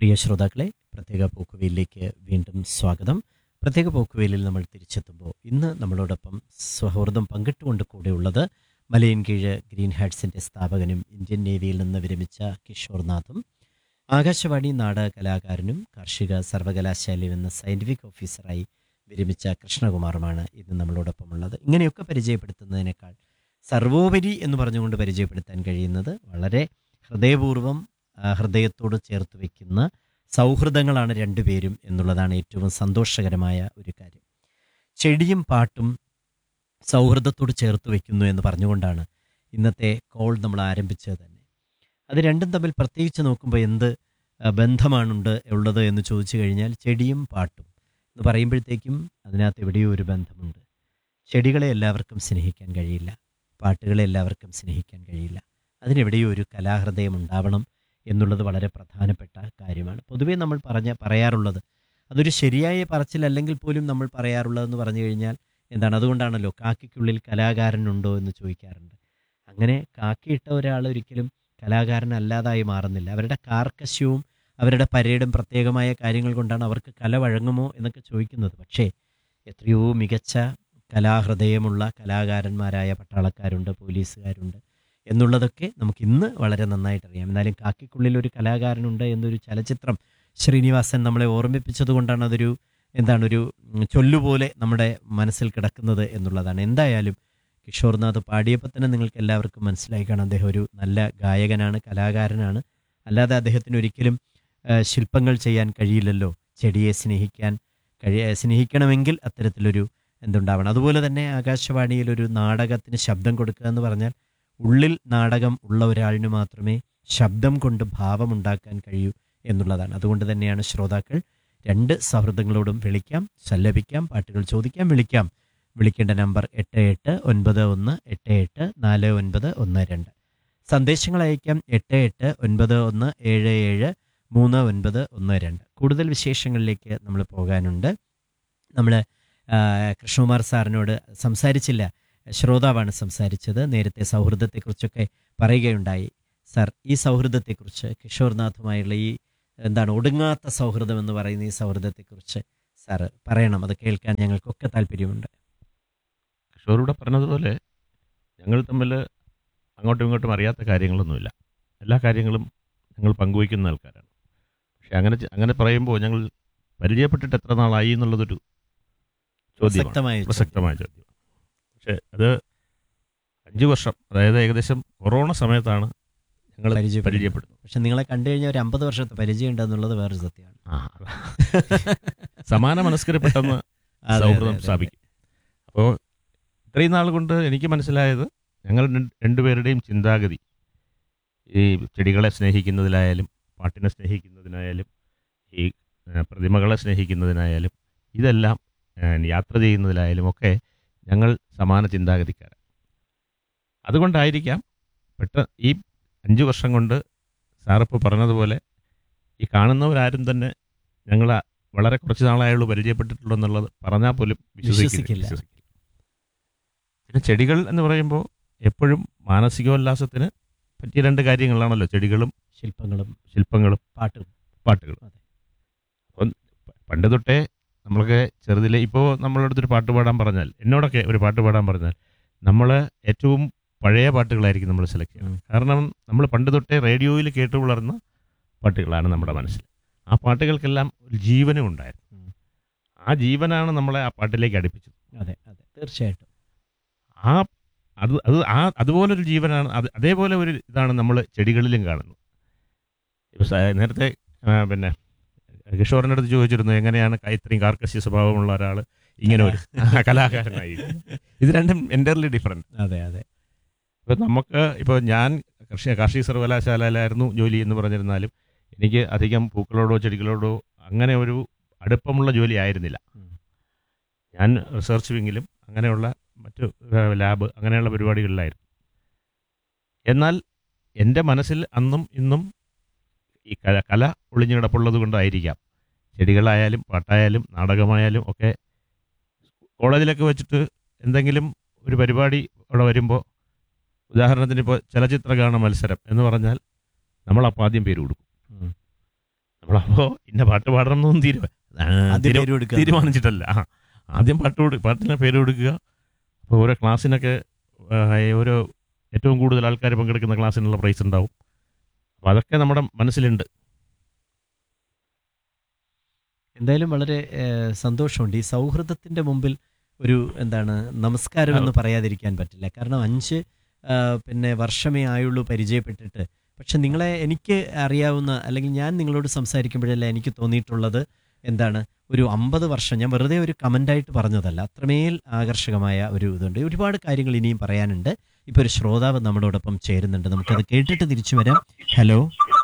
പ്രിയ ശ്രോതാക്കളെ പ്രത്യേക പോക്കുവെയിലേക്ക് വീണ്ടും സ്വാഗതം പ്രത്യേക പോക്കുവെയിലിൽ നമ്മൾ തിരിച്ചെത്തുമ്പോൾ ഇന്ന് നമ്മളോടൊപ്പം സൗഹൃദം പങ്കിട്ടുകൊണ്ട് കൂടെയുള്ളത് മലയൻകീഴ് ഗ്രീൻ ഹാറ്റ്സിൻ്റെ സ്ഥാപകനും ഇന്ത്യൻ നേവിയിൽ നിന്ന് വിരമിച്ച കിഷോർനാഥും ആകാശവാണി നാടക കലാകാരനും കാർഷിക സർവകലാശാലയിൽ നിന്ന് സയൻറ്റിഫിക് ഓഫീസറായി വിരമിച്ച കൃഷ്ണകുമാറുമാണ് ഇന്ന് നമ്മളോടൊപ്പം ഉള്ളത് ഇങ്ങനെയൊക്കെ പരിചയപ്പെടുത്തുന്നതിനേക്കാൾ സർവോപരി എന്ന് പറഞ്ഞുകൊണ്ട് പരിചയപ്പെടുത്താൻ കഴിയുന്നത് വളരെ ഹൃദയപൂർവ്വം ആ, ഹൃദയത്തോട് ചേർത്ത് വയ്ക്കുന്ന സൗഹൃദങ്ങളാണ് രണ്ടുപേരും എന്നുള്ളതാണ് ഏറ്റവും സന്തോഷകരമായ ഒരു കാര്യം ചെടിയും പാട്ടും സൗഹൃദത്തോട് ചേർത്ത് വയ്ക്കുന്നു എന്ന് പറഞ്ഞുകൊണ്ടാണ് ഇന്നത്തെ കോൾ നമ്മൾ ആരംഭിച്ചത് തന്നെ അത് രണ്ടും തമ്മിൽ പ്രത്യേകിച്ച് നോക്കുമ്പോൾ എന്ത് ആ, ബന്ധമാണുണ്ട് ഉള്ളത് എന്ന് ചോദിച്ചു കഴിഞ്ഞാൽ ചെടിയും പാട്ടും എന്ന് പറയുമ്പോഴത്തേക്കും അതിനകത്ത് എവിടെയോ ഒരു ബന്ധമുണ്ട് ചെടികളെ എല്ലാവർക്കും സ്നേഹിക്കാൻ കഴിയില്ല പാട്ടുകളെ എല്ലാവർക്കും സ്നേഹിക്കാൻ കഴിയില്ല അതിനെവിടെയോ ഒരു കലാഹൃദയം ഉണ്ടാവണം എന്നുള്ളത് വളരെ പ്രധാനപ്പെട്ട കാര്യമാണ് പൊതുവേ നമ്മൾ പറഞ്ഞ പറയാറുള്ളത് അതൊരു ശരിയായ പറച്ചിലല്ലെങ്കിൽ പോലും നമ്മൾ പറയാറുള്ളതെന്ന് പറഞ്ഞു കഴിഞ്ഞാൽ എന്താണ് അതുകൊണ്ടാണല്ലോ കാക്കിക്കുള്ളിൽ കലാകാരനുണ്ടോ എന്ന് ചോദിക്കാറുണ്ട് അങ്ങനെ കാക്കിയിട്ട ഒരാൾ ഒരിക്കലും കലാകാരനല്ലാതായി മാറുന്നില്ല അവരുടെ കാർക്കശ്യവും അവരുടെ പരേഡും പ്രത്യേകമായ കാര്യങ്ങൾ കൊണ്ടാണ് അവർക്ക് കല വഴങ്ങുമോ എന്നൊക്കെ ചോദിക്കുന്നത് പക്ഷേ എത്രയോ മികച്ച കലാഹൃദയമുള്ള കലാകാരന്മാരായ പട്ടാളക്കാരുണ്ട് പോലീസുകാരുണ്ട് എന്നുള്ളതൊക്കെ നമുക്ക് ഇന്ന് വളരെ നന്നായിട്ട് അറിയാം എന്നാലും കാക്കിക്കുള്ളിൽ ഒരു കലാകാരനുണ്ട് എന്നൊരു ചലച്ചിത്രം ശ്രീനിവാസൻ നമ്മളെ ഓർമ്മിപ്പിച്ചത് കൊണ്ടാണ് അതൊരു എന്താണ് ഒരു ഉം, ചൊല്ലുപോലെ നമ്മുടെ മനസ്സിൽ കിടക്കുന്നത് എന്നുള്ളതാണ് എന്തായാലും കിഷോർനാഥ് പാടിയപ്പോൾ തന്നെ നിങ്ങൾക്ക് എല്ലാവർക്കും മനസ്സിലായി കാണാം അദ്ദേഹം ഒരു നല്ല ഗായകനാണ് കലാകാരനാണ് അല്ലാതെ അദ്ദേഹത്തിന് ഒരിക്കലും ആ, ശില്പങ്ങൾ ചെയ്യാൻ കഴിയില്ലല്ലോ ചെടിയെ സ്നേഹിക്കാൻ കഴിയ സ്നേഹിക്കണമെങ്കിൽ അത്തരത്തിലൊരു എന്തുണ്ടാവണം അതുപോലെ തന്നെ ആകാശവാണിയിൽ ഒരു നാടകത്തിന് ശബ്ദം കൊടുക്കുക എന്ന് പറഞ്ഞാൽ ഉള്ളിൽ നാടകം ഉള്ള ഒരാളിന് മാത്രമേ ശബ്ദം കൊണ്ട് ഭാവമുണ്ടാക്കാൻ കഴിയൂ എന്നുള്ളതാണ് അതുകൊണ്ട് തന്നെയാണ് ശ്രോതാക്കൾ രണ്ട് സൗഹൃദങ്ങളോടും വിളിക്കാം സല്ലപിക്കാം പാട്ടുകൾ ചോദിക്കാം വിളിക്കാം വിളിക്കേണ്ട നമ്പർ എട്ട് എട്ട് ഒൻപത് ഒന്ന് എട്ട് എട്ട് നാല് ഒൻപത് ഒന്ന് രണ്ട് സന്ദേശങ്ങൾ അയക്കാം എട്ട് എട്ട് ഒൻപത് ഒന്ന് ഏഴ് ഏഴ് മൂന്ന് ഒൻപത് ഒന്ന് രണ്ട് കൂടുതൽ വിശേഷങ്ങളിലേക്ക് നമ്മൾ പോകാനുണ്ട് നമ്മൾ കൃഷ്ണകുമാർ സാറിനോട് സംസാരിച്ചില്ല ശ്രോതാവാണ് സംസാരിച്ചത് നേരത്തെ സൗഹൃദത്തെക്കുറിച്ചൊക്കെ പറയുകയുണ്ടായി സാർ ഈ സൗഹൃദത്തെക്കുറിച്ച് കിഷോർനാഥുമായുള്ള ഈ എന്താണ് ഒടുങ്ങാത്ത സൗഹൃദം എന്ന് പറയുന്ന ഈ സൗഹൃദത്തെക്കുറിച്ച് സാറ് പറയണം അത് കേൾക്കാൻ ഞങ്ങൾക്കൊക്കെ താല്പര്യമുണ്ട് കിഷോറൂടെ പറഞ്ഞതുപോലെ ഞങ്ങൾ തമ്മിൽ അങ്ങോട്ടും ഇങ്ങോട്ടും അറിയാത്ത കാര്യങ്ങളൊന്നുമില്ല എല്ലാ കാര്യങ്ങളും ഞങ്ങൾ പങ്കുവയ്ക്കുന്ന ആൾക്കാരാണ് പക്ഷെ അങ്ങനെ ചെ- അങ്ങനെ പറയുമ്പോൾ ഞങ്ങൾ പരിചയപ്പെട്ടിട്ട് എത്ര നാളായി എന്നുള്ളതൊരു ചോദ്യമാണ് പ്രസക്തമായ ചോദ്യം. പ്രസക്തമായ ചോദ്യം പക്ഷെ അത് അഞ്ച് വർഷം അതായത് ഏകദേശം കൊറോണ സമയത്താണ് ഞങ്ങൾ പരിചയപ്പെടുന്നത്. പരിചയപ്പെടുന്നത് പക്ഷെ നിങ്ങളെ കണ്ടു കഴിഞ്ഞാൽ ഒരു അമ്പത് വർഷത്തെ പരിചയം ഉണ്ടെന്നുള്ളത് വേറൊരു സത്യമാണ് ആ, അതാ. സമാന മനസ്കര പെട്ടെന്ന് അതെ, അതെ, സൗഹൃദം അതെ, അതെ. സ്ഥാപിക്കും അപ്പോൾ ഇത്രയും നാൾ കൊണ്ട് എനിക്ക് മനസ്സിലായത് ഞങ്ങൾ രണ്ട് രണ്ടുപേരുടെയും ചിന്താഗതി ഈ ചെടികളെ സ്നേഹിക്കുന്നതിലായാലും പാട്ടിനെ സ്നേഹിക്കുന്നതിനായാലും ഈ ഏഹ്, പ്രതിമകളെ സ്നേഹിക്കുന്നതിനായാലും ഇതെല്ലാം ഏഹ്, യാത്ര ചെയ്യുന്നതിലായാലും ഒക്കെ ഞങ്ങൾ സമാന ചിന്താഗതിക്കാരാണ് അതുകൊണ്ടായിരിക്കാം പെട്ട ഈ അഞ്ച് വർഷം കൊണ്ട് സാറിപ്പോൾ പറഞ്ഞതുപോലെ ഈ കാണുന്നവരാരും തന്നെ ഞങ്ങൾ വളരെ കുറച്ച് നാളായുള്ളൂ പരിചയപ്പെട്ടിട്ടുള്ളൂ എന്നുള്ളത് പറഞ്ഞാൽ പോലും വിശ്വസിക്കില്ല. വിശ്വസിക്കില്ല പിന്നെ ചെടികൾ എന്ന് പറയുമ്പോൾ എപ്പോഴും മാനസികോല്ലാസത്തിന് പറ്റിയ രണ്ട് കാര്യങ്ങളാണല്ലോ ചെടികളും ശില്പങ്ങളും ശില്പങ്ങളും പാട്ടും പാട്ടുകളും അതെ. അപ്പം പ- പണ്ട് തൊട്ടേ നമ്മളൊക്കെ ചെറുതിലെ ഇപ്പോൾ നമ്മളടുത്തൊരു പാട്ട് പാടാൻ പറഞ്ഞാൽ എന്നോടൊക്കെ ഒരു പാട്ട് പാടാൻ പറഞ്ഞാൽ നമ്മൾ ഏറ്റവും പഴയ പാട്ടുകളായിരിക്കും നമ്മൾ സെലക്ട് ചെയ്യുന്നത് ഉം. കാരണം നമ്മൾ പണ്ട് തൊട്ടേ റേഡിയോയിൽ കേട്ടു വളർന്ന പാട്ടുകളാണ് നമ്മുടെ മനസ്സിൽ ആ പാട്ടുകൾക്കെല്ലാം ഒരു ജീവനും ഉണ്ടായിരുന്നു ഉം. ആ ജീവനാണ് നമ്മളെ ആ പാട്ടിലേക്ക് അടുപ്പിച്ചത് അതെ അതെ തീർച്ചയായിട്ടും ആ അത് അത് ആ അതുപോലൊരു ജീവനാണ് അത് അതേപോലെ ഒരു ഇതാണ് നമ്മൾ ചെടികളിലും കാണുന്നത് ഇപ്പൊ സ- നേരത്തെ ആ, പിന്നെ കിഷോറിൻ്റെ അടുത്ത് ചോദിച്ചിരുന്നു എങ്ങനെയാണ് ക- ഇത്രയും കാർക്കശ്യ സ്വഭാവമുള്ള ഒരാൾ ഇങ്ങനെ ഒരു കലാകാരനായി ഇത് രണ്ടും എൻ്റർലി ഡിഫറെൻറ്റ് അതെ അതെ ഇപ്പം നമുക്ക് ഇപ്പോൾ ഞാൻ കർഷക കാർഷിക സർവകലാശാലയിലായിരുന്നു ജോലി എന്ന് പറഞ്ഞിരുന്നാലും എനിക്ക് അധികം പൂക്കളോടോ ചെടികളോടോ അങ്ങനെ ഒരു അടുപ്പമുള്ള ജോലി ആയിരുന്നില്ല ഉം. ഞാൻ റിസർച്ച് വിങ്ങിലും അങ്ങനെയുള്ള മറ്റു ഏഹ്, ലാബ് അങ്ങനെയുള്ള പരിപാടികളിലായിരുന്നു എന്നാൽ എൻ്റെ മനസ്സിൽ അന്നും ഇന്നും ഈ കല കല ഒളിഞ്ഞു കിടപ്പുള്ളത് കൊണ്ടായിരിക്കാം ചെടികളായാലും പാട്ടായാലും നാടകമായാലും ഒക്കെ കോളേജിലൊക്കെ വെച്ചിട്ട് എന്തെങ്കിലും ഒരു പരിപാടി അവിടെ വരുമ്പോൾ ഉദാഹരണത്തിന് ഇപ്പോൾ ചലച്ചിത്രഗാന മത്സരം എന്ന് പറഞ്ഞാൽ നമ്മൾ അപ്പോൾ ആദ്യം പേര് കൊടുക്കും ഉം. നമ്മളപ്പോ ഇന്ന പാട്ട് പാടണം എന്നൊന്നും തീരുമാ ആദ്യം പേര് കൊടുക്കുക. തീരുമാനിച്ചിട്ടല്ല ആ ആദ്യം പാട്ട് കൊടു പാട്ടിന് പേര് കൊടുക്കുക അപ്പോൾ ഓരോ ക്ലാസ്സിനൊക്കെ ആ, ഓരോ ഏറ്റവും കൂടുതൽ ആൾക്കാർ പങ്കെടുക്കുന്ന ക്ലാസ്സിനുള്ള പ്രൈസ് ഉണ്ടാവും അപ്പോൾ അതൊക്കെ നമ്മുടെ മനസ്സിലുണ്ട് എന്തായാലും വളരെ ഏഹ്, സന്തോഷമുണ്ട് ഈ സൗഹൃദത്തിന്റെ മുമ്പിൽ ഒരു എന്താണ് നമസ്കാരം എന്ന് പറയാതിരിക്കാൻ പറ്റില്ല കാരണം അഞ്ച് ആ, പിന്നെ വർഷമേ ആയുള്ളൂ പരിചയപ്പെട്ടിട്ട് പക്ഷെ നിങ്ങളെ എനിക്ക് അറിയാവുന്ന അല്ലെങ്കിൽ ഞാൻ നിങ്ങളോട് സംസാരിക്കുമ്പോഴല്ല എനിക്ക് തോന്നിയിട്ടുള്ളത് എന്താണ് ഒരു അമ്പത് വർഷം ഞാൻ വെറുതെ ഒരു കമൻ്റായിട്ട് പറഞ്ഞതല്ല അത്രമേൽ ആകർഷകമായ ഒരു ഇതുണ്ട് ഒരുപാട് കാര്യങ്ങൾ ഇനിയും പറയാനുണ്ട് ഇപ്പോൾ ഒരു ശ്രോതാവ് നമ്മളോടൊപ്പം ചേരുന്നുണ്ട് നമുക്കത് കേട്ടിട്ട് തിരിച്ചു വരാം ഹലോ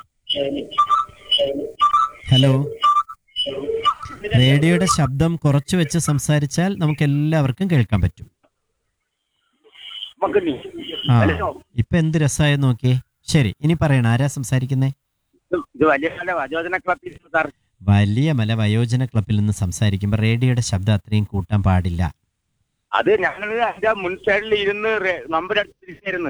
ഹലോ റേഡിയോയുടെ ശബ്ദം കുറച്ച് വെച്ച് സംസാരിച്ചാൽ നമുക്ക് എല്ലാവർക്കും കേൾക്കാൻ പറ്റും മകനി ആ ഹലോ ഇപ്പൊ എന്ത് രസമായ നോക്കിയേ ശരി ഇനി പറയണം ആരാ സംസാരിക്കുന്നേ ഇത് ഇത് വലിയ നല്ല വയോജന ക്ലബിൽ സാർ വലിയ മല വയോജന ക്ലബിൽ നിന്ന് സംസാരിക്കുമ്പോൾ റേഡിയോയുടെ ശബ്ദം അത്രയും കൂട്ടാൻ പാടില്ല അത് ഞങ്ങൾ അതിന്റെ മുൻ സൈഡിൽ ഇരുന്ന് റെ- നമ്പർ അടിച്ചിരിക്കുന്നു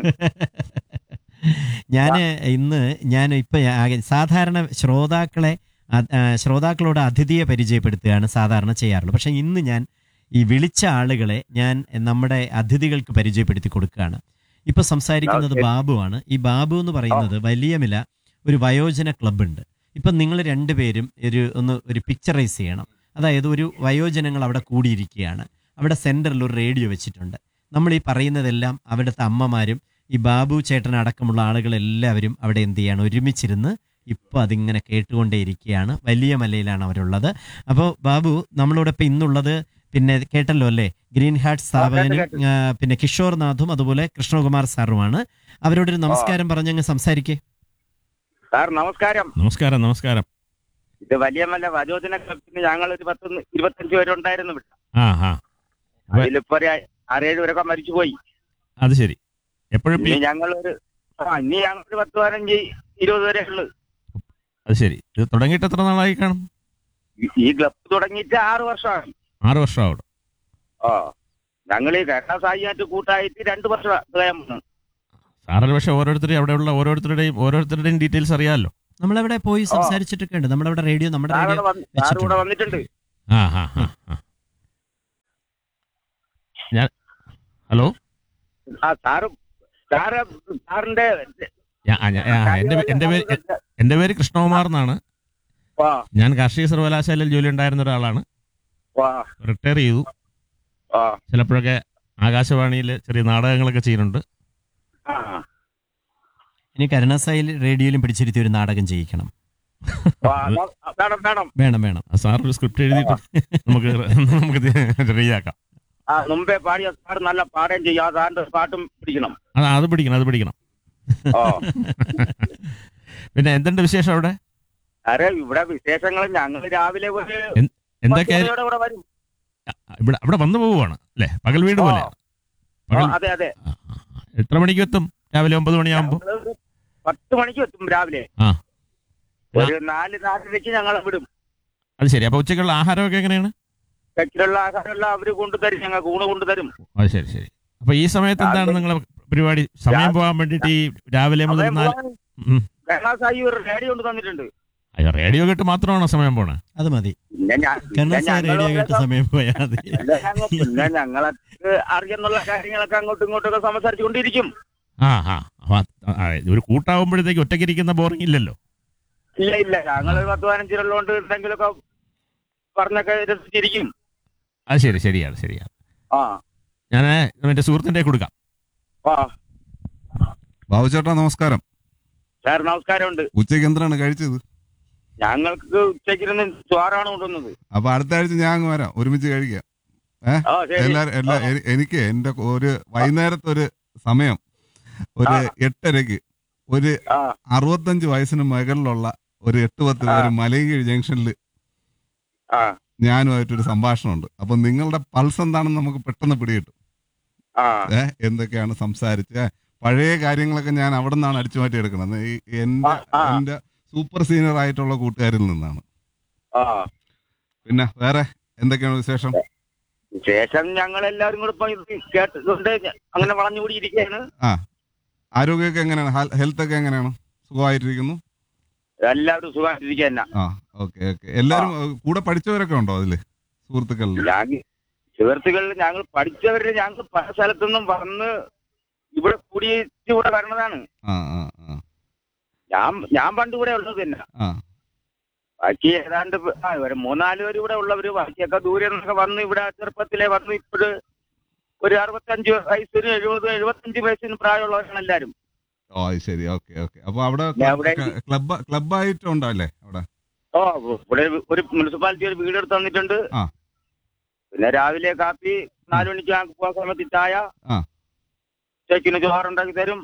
ഞാൻ ഇന്ന് ഞാൻ ഇപ്പൊ ആകെ- സാധാരണ ശ്രോതാക്കളെ അ- ആ, ശ്രോതാക്കളോട് അതിഥിയെ പരിചയപ്പെടുത്തുകയാണ് സാധാരണ ചെയ്യാറുള്ളത് പക്ഷെ ഇന്ന് ഞാൻ ഈ വിളിച്ച ആളുകളെ ഞാൻ നമ്മുടെ അതിഥികൾക്ക് പരിചയപ്പെടുത്തി കൊടുക്കുകയാണ് ഇപ്പൊ സംസാരിക്കുന്നത് ഓക്കേ. ബാബുവാണ് ഈ ബാബു എന്ന് പറയുന്നത് വലിയമില ഒരു വയോജന ക്ലബ്ബുണ്ട് ഇപ്പം നിങ്ങൾ രണ്ടുപേരും ഒരു ഒന്ന് ഒരു പിക്ചറൈസ് ചെയ്യണം അതായത് ഒരു വയോജനങ്ങൾ അവിടെ കൂടിയിരിക്കുകയാണ് അവിടെ സെന്ററിൽ ഒരു റേഡിയോ വെച്ചിട്ടുണ്ട് നമ്മൾ ഈ പറയുന്നതെല്ലാം അവിടുത്തെ അമ്മമാരും ഈ ബാബു ചേട്ടൻ അടക്കമുള്ള ആളുകളെല്ലാവരും അവിടെ എന്ത് ചെയ്യാണ് ഒരുമിച്ചിരുന്ന് ഇപ്പോൾ അതിങ്ങനെ കേട്ടുകൊണ്ടേയിരിക്കുകയാണ് വലിയ മലയിലാണ് അവരുള്ളത് അപ്പോൾ ബാബു നമ്മളോടൊപ്പം ഇന്നുള്ളത് പിന്നെ കേട്ടല്ലോ അല്ലേ ഗ്രീൻ ഹാർട്ട് സ്ഥാപകനും കേട്ടു, ആ, പിന്നെ കിഷോർ നാഥും അതുപോലെ കൃഷ്ണകുമാർ സാറുമാണ് അവരോടൊരു നമസ്കാരം പറഞ്ഞങ്ങ് സംസാരിക്കേ സാർ നമസ്കാരം നമസ്കാരം നമസ്കാരം ഇത് വലിയ നല്ല വയോജന ക്ലബിന് ഞങ്ങൾ ഒരു പത്ത് ഇരുപത്തഞ്ച് പേരുണ്ടായിരുന്നു ഇവിടെ ആ ആ അപ്പൊ- അതിലിപ്പോ ഒരു ആറേഴ് പേരൊക്കെ മരിച്ചുപോയി അത് ശരി എപ്പോഴും ഇനി ഞങ്ങൾ ഒരു ആ ഇനി ഞങ്ങൾ ഒരു പത്ത് പതിനഞ്ച് ഇരുപത് വരെ ഉള്ളു അത് ശരി ഇത് തുടങ്ങിയിട്ട് എത്ര നാളായി കാണും ഈ- ഈ ക്ലബ് തുടങ്ങിയിട്ട് ആറ് വർഷമായി ആറ് വർഷം അവിടെ ആ ഞങ്ങൾ ഈ കേരള സായിയായിട്ട് കൂട്ടായിട്ട് രണ്ട് വർഷം തികയാൻ വന്നു. സാറിന് പക്ഷെ ഓരോരുത്തരെയും അവിടെയുള്ള ഓരോരുത്തരുടെയും ഓരോരുത്തരുടെയും ഡീറ്റെയിൽസ് അറിയാമല്ലോ നമ്മളവിടെ പോയി സംസാരിച്ചിട്ടൊക്കെ ഉണ്ട് നമ്മളവിടെ റേഡിയോ നമ്മുടെ സാർ റേഡിയോ ഇവിടെ വന്ന്- സാർ വെച്ചിട്ടുണ്ട്. ഇവിടെ വന്നിട്ടുണ്ട് ആ ആ ആ ആ. ഞാൻ ഹലോ ആ സാറ് സാറ് സാറിന്റെ ഞാ- ആ, ഞാ- ആ, എൻ്റെ പേ- എൻ്റെ പേര് എൻ്റെ പേര് കൃഷ്ണകുമാർ എന്നാണ് വാ ഞാൻ കാർഷിക സർവകലാശാലയിൽ ജോലി ഉണ്ടായിരുന്ന ഒരാളാണ് വാ റിട്ടയർ ചെയ്തു വാ ചിലപ്പോഴൊക്കെ ആകാശവാണിയിൽ ചെറിയ നാടകങ്ങളൊക്കെ ചെയ്യുന്നുണ്ട് ആ ഇനി കരുണാസായിൽ റേഡിയോയിലും പിടിച്ചിരുത്തി ഒരു നാടകം ചെയ്യിക്കണം വാ, ന- വേണം വേണം വേണം വേണം ആ സാർ ഒരു സ്ക്രിപ്റ്റ് എഴുതിയിട്ട് നമുക്ക് നമുക്ക് റെഡിയാക്കാം ആ മുമ്പേ പാടിയ സാർ നല്ല പാടുകയും ചെയ്യും ആ സാറിന്റെ പാട്ടും പിടിക്കണം അത് അത് പിടിക്കണം അത് പിടിക്കണം ഓ പിന്നെ എന്തുണ്ട് വിശേഷം അവിടെ അരെ ഇവിടെ വിശേഷങ്ങൾ ഞങ്ങൾ രാവിലെ ഒരു എന്തൊക്കെ പത്ത് മണിയോടെ ഇവിടെ വരും ഇവിടെ ഇവിടെ വന്നു പോവുകയാണ് അല്ലേ പകൽ വീട് പോലെ ആ, പകൽ അതെ അതെ ആ, ആ, ആ. എത്ര മണിക്ക് എത്തും രാവിലെ ഒമ്പത് മണിയാകുമ്പോൾ ഞങ്ങള് ഒരു പത്ത് മണിക്ക് എത്തും രാവിലെ ആ. ഒരു നാല് നാലരയ്ക്ക് ഞങ്ങൾ വിടും അത് ശരി അപ്പൊ ഉച്ചക്കുള്ള ആഹാരമൊക്കെ എങ്ങനെയാണ് തെക്കിലുള്ള ആഹാരമെല്ലാം അവര് കൊണ്ടുതരും ഞങ്ങൾക്ക് ഊണ് കൊണ്ടുതരും അത് ശരി ശരി അപ്പൊ ഈ സമയത്ത് എന്താണ് നിങ്ങളെ പരിപാടി സമയം പോകാൻ വേണ്ടിട്ട് ഈ രാവിലെ മുതൽ സമയം നാല് പോകാൻ ഉം. കൈലാസായി ഒരു റേഡിയോ കൊണ്ട് തന്നിട്ടുണ്ട് അയ്യോ റേഡിയോ കേട്ട് മാത്രമാണോ സമയം പോണേ അത് മതി പിന്നെ ഞാൻ- പിന്നെ കരുണാസായ ഞങ്ങള് റേഡിയോ കേട്ട് സമയം പോയാൽ മതി പിന്നെ ഞങ്ങ- പിന്നെ ഞങ്ങളൊക്കെ അറിയുന്നുള്ള കാര്യങ്ങളൊക്കെ അങ്ങോട്ടും ഇങ്ങോട്ടൊക്കെ സംസാരിച്ചുകൊണ്ടിരിക്കും ആ ആ അപ്പൊ അത് ആ, ഒരു കൂട്ടാവുമ്പോഴത്തേക്ക് ഒറ്റയ്ക്കിരിക്കുന്ന ബോറിംഗ് ഇല്ലല്ലോ ഇല്ല ഇല്ല ഞങ്ങൾ പത്ത് പതിനഞ്ചിലുള്ളതുകൊണ്ട് എന്തെങ്കിലുമൊക്കെ പറഞ്ഞൊക്കെ രസിച്ചിരിക്കും അത് ശരി ശരിയാണ് ശരിയാണ് ആ ഞാൻ എന്റെ സുഹൃത്തിന്റെ കൊടുക്കാം ആ ബാബു ചേട്ടാ നമസ്കാരം സാർ നമസ്കാരമുണ്ട് ഉച്ചയ്ക്ക് എന്തിനാണ് കഴിച്ചത് ഞങ്ങൾക്ക് ഉച്ചയ്ക്കിരുന്ന് ചോറാണ് കൊണ്ടുവന്നത് അപ്പൊ അടുത്ത ആഴ്ച ഞാൻ അങ്ങ് വരാം ഒരുമിച്ച് കഴിക്കാം ആ ശരി എല്ലാരും എല്ലാ എനി- എനിക്ക് എന്റെ ഒരു വൈകുന്നേരത്തെ ഒരു സമയം ഒരു ആ. എട്ടരയ്ക്ക് ഒരു ആ അറുപത്തഞ്ച് വയസ്സിന് മുകളിലുള്ള ഒരു എട്ട് പത്ത് പേര് മലയങ്കീഴ് ജംഗ്ഷനിൽ ആ ഞാനുമായിട്ടൊരു സംഭാഷണമുണ്ട് അപ്പൊ നിങ്ങളുടെ പൾസ് എന്താണെന്ന് നമുക്ക് പെട്ടെന്ന് പിടികിട്ടും ആ ഏഹ് എന്തൊക്കെയാണ് സംസാരിച്ച് പഴയ കാര്യങ്ങളൊക്കെ ഞാൻ അവിടെ നിന്നാണ് അടിച്ചു മാറ്റി എടുക്കുന്നത് ഈ എന്റെ ആ, ആ. എന്റെ സൂപ്പർ സീനിയർ ആയിട്ടുള്ള കൂട്ടുകാരിൽ നിന്നാണ് ആ പിന്നെ വേറെ എന്തൊക്കെയാണ് വിശേഷം ശേഷം ഞങ്ങൾ എല്ലാവരും കൂടെ ഇപ്പൊ ഇത് കേട്ടിട്ടുണ്ട് അങ്ങനെ വളഞ്ഞുകൂടി ഇരിക്കുകയാണ് ആരോഗ്യമൊക്കെ എങ്ങനെയാണ് ഹെൽത്ത് ഒക്കെ എങ്ങനെയാണ് സുഖമായിട്ടിരിക്കുന്നു എല്ലാവരും സുഖമായിട്ടിരിക്കുക തന്നെ ആ ഓക്കെ ഓക്കെ എല്ലാരും ഏ, കൂടെ പഠിച്ചവരൊക്കെ ഉണ്ടോ അതില് സുഹൃത്തുക്കളിൽ ഞാൻ സുഹൃത്തുക്കളിൽ ഞങ്ങൾ പഠിച്ചവര് ഞങ്ങൾ പല സ്ഥലത്തുനിന്നും വന്ന് ഇവിടെ കൂടിയിട്ട് ഇവിടെ വരണതാണ് ആ ആ ആ ഞാൻ ഞാൻ പണ്ട് ഇവിടെ ഉള്ളത് തന്നെ ആ ബാക്കി ഏതാണ്ട് പ- ആ, ഒരു മൂന്നാല് പേര് ഇവിടെ ഉള്ളവര് ബാക്കിയൊക്കെ ദൂരെ നിന്നൊക്കെ വന്ന് ഇവിടെ ചെറുപ്പത്തിലെ വന്ന് ഇപ്പോഴ് ഒരു അറുപത്തഞ്ച് വയസ്സിന് എഴുപത് എഴുപത്തഞ്ച് വയസ്സിന് പ്രായമുള്ളവരാണ് എല്ലാരും ഓ അത് ശരി ഓക്കെ ഓക്കെ അപ്പൊ അവിടെ ഞാൻ അവിടെ- ക്ലബ് ക്ലബായിട്ടുണ്ടോ അല്ലേ അവിടെ ഓ ഇവിടെ ഒരു മുനിസിപ്പാലിറ്റി ഒരു വീട് എടുത്ത് തന്നിട്ടുണ്ട് ആ. പിന്നെ രാവിലെ കാപ്പി നാലു മണിക്ക് ഞങ്ങൾക്ക് പോകാൻ സമയത്ത് ചായ ആ. ഉച്ചയ്ക്കിന് ചോറുണ്ടാക്കി തരും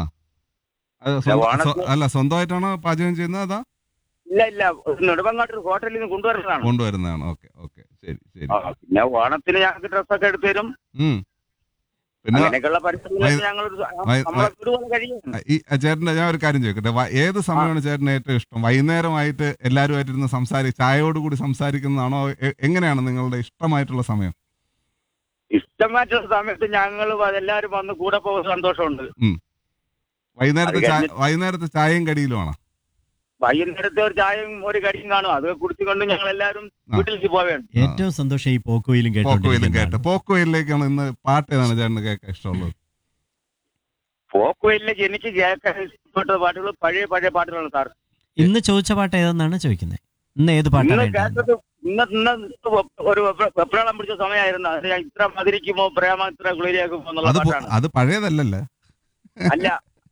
അത് സ്വന്തം- ഓണത്തിന്- സ്വ- അല്ല സ്വന്തമായിട്ടാണോ പാചകം ചെയ്യുന്നത് അതാ ഇല്ല ഇല്ല നെടുമങ്ങാട്ട് ഹോട്ടലിൽ നിന്ന് കൊണ്ടുവരുന്നതാണ് കൊണ്ടുവരുന്നതാണ് ഓക്കെ ഓക്കെ ശരി ശരി ആ, പിന്നെ ഓണത്തിന് ഞങ്ങൾക്ക് ഡ്രസ്സൊക്കെ എടുത്തു തരും ഉം പിന്നെ അങ്ങനെയൊക്കെയുള്ള പരിസ്ഥിതികൾ വൈ- ഞങ്ങൾ വൈ- നമ്മളെ വീട് പോലെ കഴിയും ഈ ചേട്ടൻ്റെ ഞാൻ ഒരു കാര്യം ചോദിക്കട്ടെ വ- ഏത് സമയമാണ് ചേട്ടന് ഏറ്റവും ഇഷ്ടം വൈകുന്നേരമായിട്ട് എല്ലാവരുമായിട്ടിരുന്ന് സംസാരി ചായയോട് കൂടി സംസാരിക്കുന്നതാണോ എ- എങ്ങനെയാണ് നിങ്ങളുടെ ഇഷ്ടമായിട്ടുള്ള സമയം ഇഷ്ടമായിട്ടുള്ള സമയത്ത് ഞങ്ങൾ എല്ലാവരും വന്ന് കൂടെ പോകുന്ന സന്തോഷമുണ്ട് വൈകുന്നേരത്തെ അത് ചായ കഴിഞ്ഞ്- വൈകുന്നേരത്തെ ചായയും കടിയിലുമാണോ വൈകുന്നേരത്തെ ഒരു ചായയും ഒരു കടിയും കാണും അത് കുടിച്ചുകൊണ്ട് ഞങ്ങൾ എല്ലാവരും ആ. വീട്ടിലേക്ക് പോവുകയാണ് ഏറ്റവും സന്തോഷം ഈ പോക്കോയിലും പോക്കോയിലും കേട്ട് കേട്ടോണ്ടിരിക്കുന്നതാണ് പോക്കോയിലേക്കാണ് ഇന്ന് പാട്ട് ഏതാണ് ചേട്ടന് കേൾക്കാൻ ഇഷ്ടമുള്ളത് പോക്കുവയിലേക്ക് എനിക്ക് കേൾക്കാൻ ഇഷ്ടപ്പെട്ട പാട്ടുകൾ പഴയ പഴയ പാട്ടുകളാണ് സാർ ഇന്ന് ചോദിച്ച പാട്ട് ഏതെന്നാണ് ചോദിക്കുന്നത് ഇന്ന് ഏത് പാട്ടാണ് ഇന്ന് വേണ്ടത് കേട്ടത് ഇന്ന് ഇന്ന് ഒരു വെപ്ര- വെപ്രാളം പിടിച്ച സമയമായിരുന്നു അത് ഞാൻ ഇത്ര മധുരിക്കുമോ പ്രേമ ഇത്ര കുളിരിയാക്കുമോ എന്നുള്ള അത് പോ- പാട്ടാണ് അത് പഴയതല്ലല്ലേ അല്ല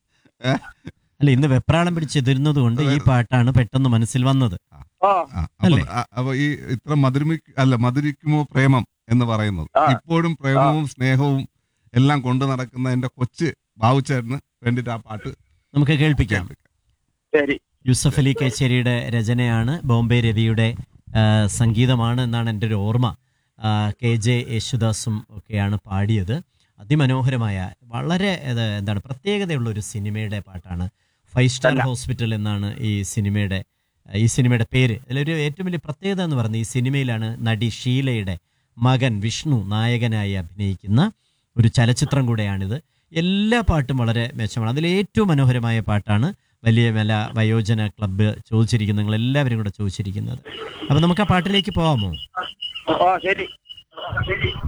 അല്ല ഇന്ന് വെപ്രാളം പിടിച്ചെതിരുന്നത് കൊണ്ട് ഈ പാട്ടാണ് പെട്ടെന്ന് മനസ്സിൽ വന്നത് ഓ ആ, അപ്പൊ അല്ലേ? ആ, അപ്പൊ ഈ ഇത്ര മധുരമി അല്ല മധുരിക്കുമോ പ്രേമം എന്ന് പറയുന്നത് ആ. ഇപ്പോഴും പ്രേമവും സ്നേഹവും എല്ലാം കൊണ്ടു നടക്കുന്ന എന്റെ കൊച്ച് ബാബുച്ചേട്ടന് വേണ്ടിട്ട് ആ പാട്ട് നമുക്ക് കേൾപ്പിക്കാം കേൾപ്പിക്കാം ശരി യൂസഫ് അലി കേച്ചേരിയുടെ രചനയാണ് ബോംബെ രവിയുടെ ആ, സംഗീതമാണ് എന്നാണ് എൻ്റെ ഒരു ഓർമ്മ ആ, കെ ജെ യേശുദാസും ഒക്കെയാണ് പാടിയത് അതിമനോഹരമായ വളരെ ഇത് എന്താണ് പ്രത്യേകതയുള്ള ഒരു സിനിമയുടെ പാട്ടാണ് ഫൈവ് സ്റ്റാർ തന്നെ. ഹോസ്പിറ്റൽ എന്നാണ് ഈ സിനിമയുടെ ഈ സിനിമയുടെ പേര് അതിലൊരു ഏറ്റവും വലിയ പ്രത്യേകത എന്ന് പറയുന്നത് ഈ സിനിമയിലാണ് നടി ഷീലയുടെ മകൻ വിഷ്ണു നായകനായി അഭിനയിക്കുന്ന ഒരു ചലച്ചിത്രം കൂടെയാണിത് എല്ലാ പാട്ടും വളരെ മെച്ചമാണ് അതിൽ ഏറ്റവും മനോഹരമായ പാട്ടാണ് വലിയ വില വയോജന ക്ലബ്ബ് ചോദിച്ചിരിക്കുന്നത് നിങ്ങൾ എല്ലാവരും കൂടെ ചോദിച്ചിരിക്കുന്നത് അപ്പം നമുക്ക് ആ പാട്ടിലേക്ക് പോകാമോ ഓ ശരി